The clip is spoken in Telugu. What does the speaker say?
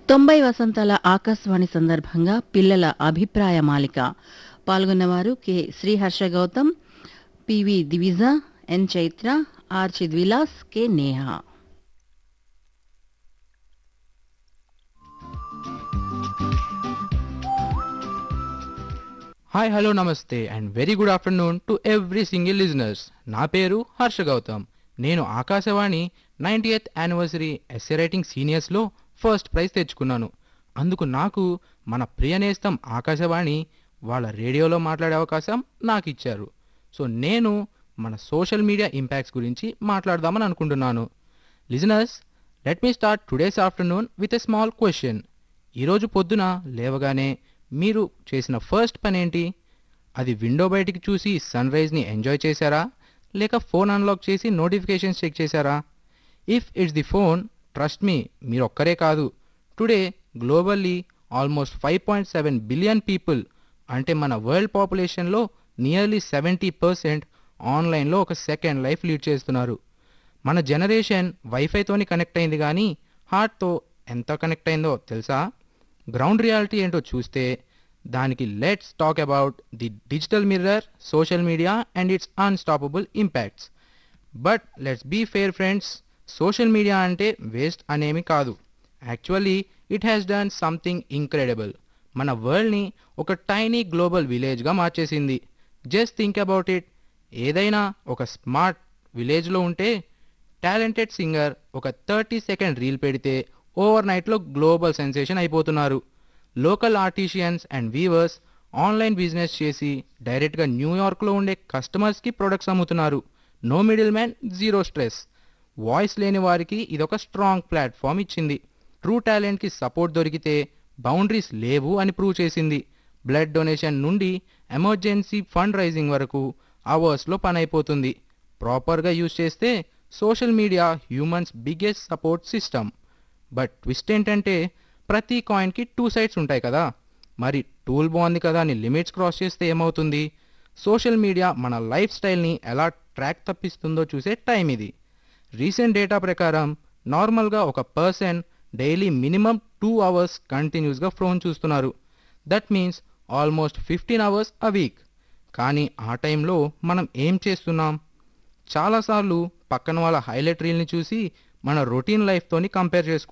తొంభై వసంతాల ఆకాశవాణి సందర్భంగా పిల్లల అభిప్రాయ మాలిక పాల్గొన్నవారు K Sriharsha Gautam P V Divija N Chaitra R Chidvilas K Neha hi hello namaste and very good afternoon to every single listeners నా పేరు హర్ష గౌతమ్ నేను Akashvani ninety eighth anniversary essay writing సీనియర్స్లో ఫస్ట్ ప్రైజ్ తెచ్చుకున్నాను అందుకు నాకు మన ప్రియ నేస్తం ఆకాశవాణి వాళ్ళ రేడియోలో మాట్లాడే అవకాశం నాకు ఇచ్చారు సో నేను మన సోషల్ మీడియా ఇంపాక్ట్స్ గురించి మాట్లాడదామని అనుకుంటున్నాను listeners let me start today's afternoon with a small question ఈరోజు పొద్దున లేవగానే మీరు చేసిన ఫస్ట్ పని ఏంటి అది విండో బయటికి చూసి సన్ రైజ్ని ఎంజాయ్ చేశారా లేక ఫోన్ అన్లాక్ చేసి నోటిఫికేషన్స్ చెక్ చేశారా if it's the phone trust me మీరు ఒక్కరే కాదు today globally almost five point seven billion people అంటే మన వరల్డ్ పాపులేషన్లో నియర్లీ సెవెంటీ పర్సెంట్ ఆన్లైన్లో ఒక సెకండ్ లైఫ్ లీడ్ చేస్తున్నారు మన జనరేషన్ వైఫైతోని కనెక్ట్ అయింది కానీ హార్ట్తో ఎంత కనెక్ట్ అయిందో తెలుసా గ్రౌండ్ రియాలిటీ ఏంటో చూస్తే దానికి let's talk about the digital mirror social media and it's unstoppable impacts but let's be fair friends social media అంటే వేస్ట్ అనేమి కాదు actually it has done something incredible మన వరల్డ్ని ఒక టైనీ గ్లోబల్ విలేజ్గా మార్చేసింది జస్ట్ థింక్ అబౌట్ ఇట్ ఏదైనా ఒక స్మార్ట్ విలేజ్లో ఉంటే టాలెంటెడ్ సింగర్ ఒక థర్టీ సెకండ్ రీల్ పెడితే ఓవర్ నైట్లో గ్లోబల్ సెన్సేషన్ అయిపోతున్నారు local artisans and weavers online business చేసి డైరెక్ట్గా న్యూయార్క్లో ఉండే కస్టమర్స్కి ప్రొడక్ట్స్ అమ్ముతున్నారు no middle man zero stress voice లేని వారికి ఇదొక స్ట్రాంగ్ ప్లాట్ఫామ్ ఇచ్చింది ట్రూ టాలెంట్కి సపోర్ట్ దొరికితే బౌండరీస్ లేవు అని ప్రూవ్ చేసింది బ్లడ్ డొనేషన్ నుండి ఎమర్జెన్సీ ఫండ్ రైజింగ్ వరకు అవర్స్లో పని అయిపోతుంది ప్రాపర్గా యూజ్ చేస్తే social media humans biggest support system but twist ఏంటంటే ప్రతి కాయిన్కి టూ సైడ్స్ ఉంటాయి కదా మరి టూల్ బాగుంది కదా అని లిమిట్స్ క్రాస్ చేస్తే ఏమవుతుంది సోషల్ మీడియా మన లైఫ్ స్టైల్ని ఎలా ట్రాక్ తప్పిస్తుందో చూసే టైం ఇది రీసెంట్ డేటా ప్రకారం నార్మల్గా ఒక person daily minimum two hours కంటిన్యూస్గా ఫోన్ చూస్తున్నారు that means almost fifteen hours a week కానీ ఆ టైంలో మనం ఏం చేస్తున్నాం చాలాసార్లు పక్కన వాళ్ళ హైలైట్ రీల్ని చూసి మన రొటీన్ లైఫ్తోని కంపేర్ చేసుకుంటాం